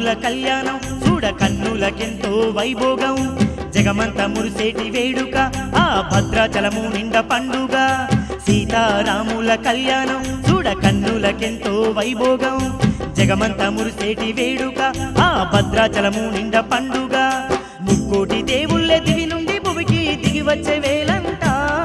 సీతారాముల కళ్యాణం చూడ కన్నులకెంతో వైభోగం జగమంత మురిసేటి వేడుక ఆ భద్రాచలము నిండ పండుగ సీతారాముల కళ్యాణం చూడ కన్నులకెంతో వైభోగం జగమంత మురిసేటి వేడుక ఆ భద్రాచలము నిండ పండుగ ముక్కోటి దేవుళ్ళే దివి నుండి భువికి దిగి వచ్చే వేలంట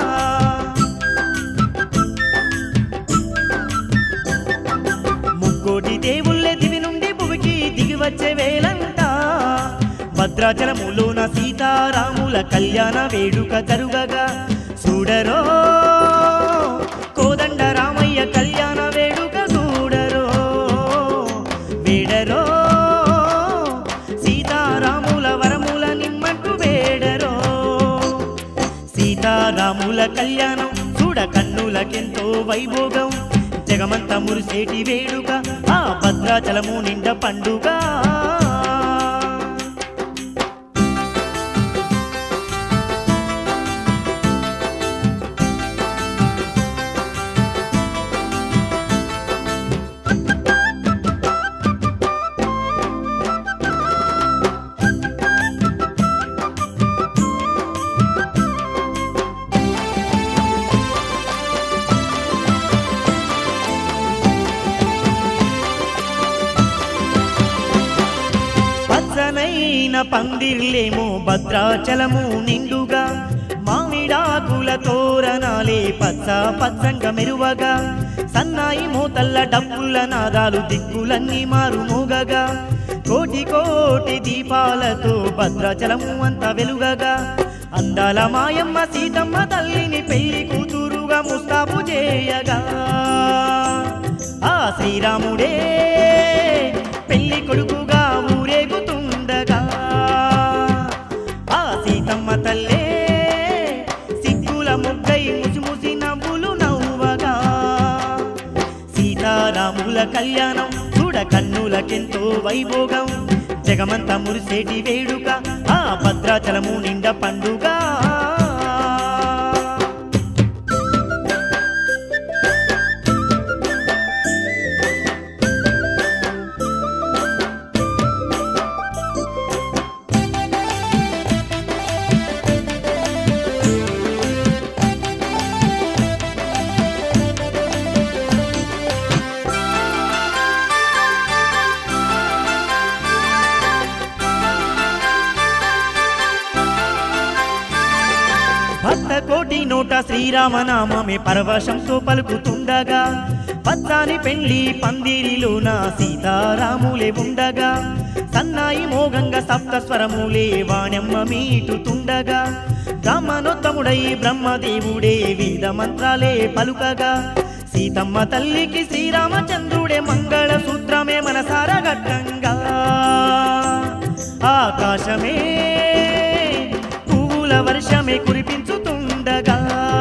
ముక్కోటి దేవుళ్ళే దివి నుండి భువికి దిగి వచ్చే వేలంట భద్రాచలములోన సీతారాముల కళ్యాణ వేడుక జరుగగా చూడరో కోదండ రామయ్య కళ్యాణ వేడుక చూడరో వేడరో సీతారాముల వరముల నిమ్మట్టు వేడరో సీతారాముల కళ్యాణం చూడ కన్నులకెంతో వైభోగం జగమంత మురిసేటి వేడుక ఆ భద్రాచలము నిండ పండుగ పచ్చనైన పందిర్లేమో భద్రాచలము నిండుగా మామిడాకుల తోరణాలే పచ్చ పచ్చంగా మెరువగా సన్నాయి మోతల్ల డప్పుల నాదాలు దిక్కులన్నీ మారుమోగగా కోటి కోటి దీపాలతో భద్రాచలము అంతా వెలుగగా అందాల మాయమ్మ సీతమ్మ తల్లిని పెళ్లి కూతురుగా ముస్తాబు చేయగా ఆ శ్రీరాముడే పెళ్లి కొడుకుగా ఊరేగుతుండగా ఆ సీతమ్మ తల్లే సిగ్గుల ముగ్గై ముసిముసి నవ్వులు నవ్వగా సీతారాముల కళ్యాణం చూడ కన్నులకెంతో వైభోగం జగమంత మురిసేటి వేడుక ఆ భద్రాచలము నిండ పండుగ భక్త కోటి నోట శ్రీరామనామమే పరవశంతో పలుకుతుండగా పచ్చాని పెండ్లి పందిరిలోన సీతారాములే ఉండగా సన్నాయి మోగంగా సప్త స్వరములే వాణ్యమ్మ మీటుతుండగా బ్రహ్మనోత్తముడై బ్రహ్మదేవుడే వేద మంత్రాలే పలుకగా సీతమ్మ తల్లికి శ్రీరామచంద్రుడే మంగళ సూత్రమే మనసార గట్టంగా ఆకాశమే పువ్వుల వర్షమే కురిపించుతుండగా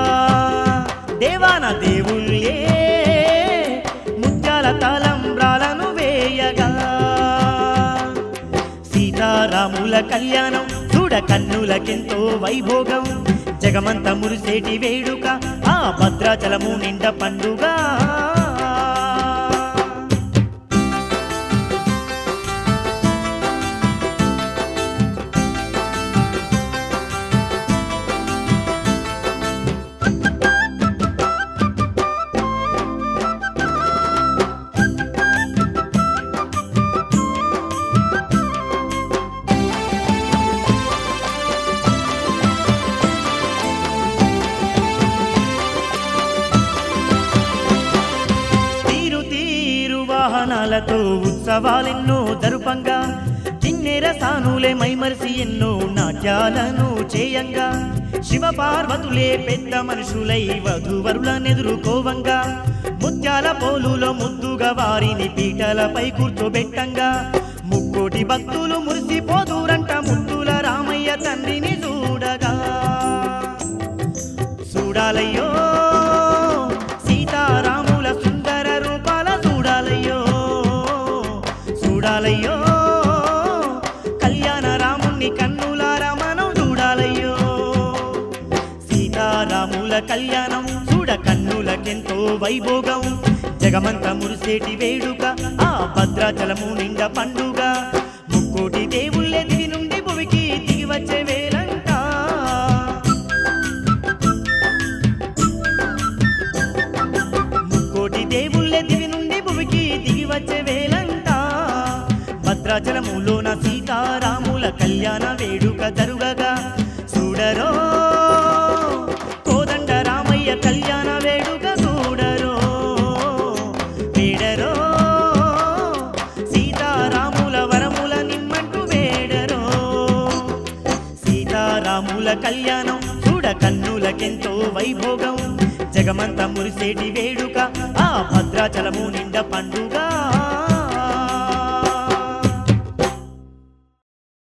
దేవాన దేవుళ్ళే ముత్యాల తాళంబ్రాలను వేయగా సీతారాముల కళ్యాణం చూడ కన్నులకెంతో వైభోగం జగమంత మురిసేటి వేడుక ఆ భద్రాచలము నిండ పండుగ తీరు తీరు వాహనాలతో ఉత్సవాలెన్నో జరుపంగా కిన్నెర సానులే మైమరిసి ఎన్నో నాట్యాలను చేయంగా శివ పార్వతులే పెద్ద మనుషులై వధువరులనెదురుకోవంగా ముత్యాల పోలులో ముద్దుగా వారిని పీటలపై కూర్చోబెట్టంగా ముక్కోటి భక్తులు మురిసిపోదూరంట ముద్దుల రామయ్య తండ్రిని చూడగా చూడాలయ్యో సీతారాముల సుందర రూపాల చూడాలయ్యో చూడాలయ్యో కళ్యాణ రాముణ్ణి కన్నులారా మనం చూడాలయ్యో సీతారాముల కళ్యాణం చూడ కన్నులకెంతో వైభోగం జగమంత మురిసేటి వేడుక ఆ భద్రాచలము నిండ పండుగ దేవుళ్ళే దివి నుండి భువికి దిగి వచ్చే వేలంట ముక్కోటి దేవుళ్ళే దివి నుండి భువికి దిగి వచ్చే వేలంట భద్రాచలములోన సీతారాముల కళ్యాణ వేడుక జరుగగా చూడరో కోదండ రామయ్య కళ్యాణ వేడుక చూడరో వేడరో సీతారాముల వరముల నిమ్మంటూ వేడరో సీతారాముల కళ్యాణం చూడ కన్నులకెంతో వైభోగం జగమంత మురిసేటి వేడుక ఆ భద్రాచలము నిండ పండుగ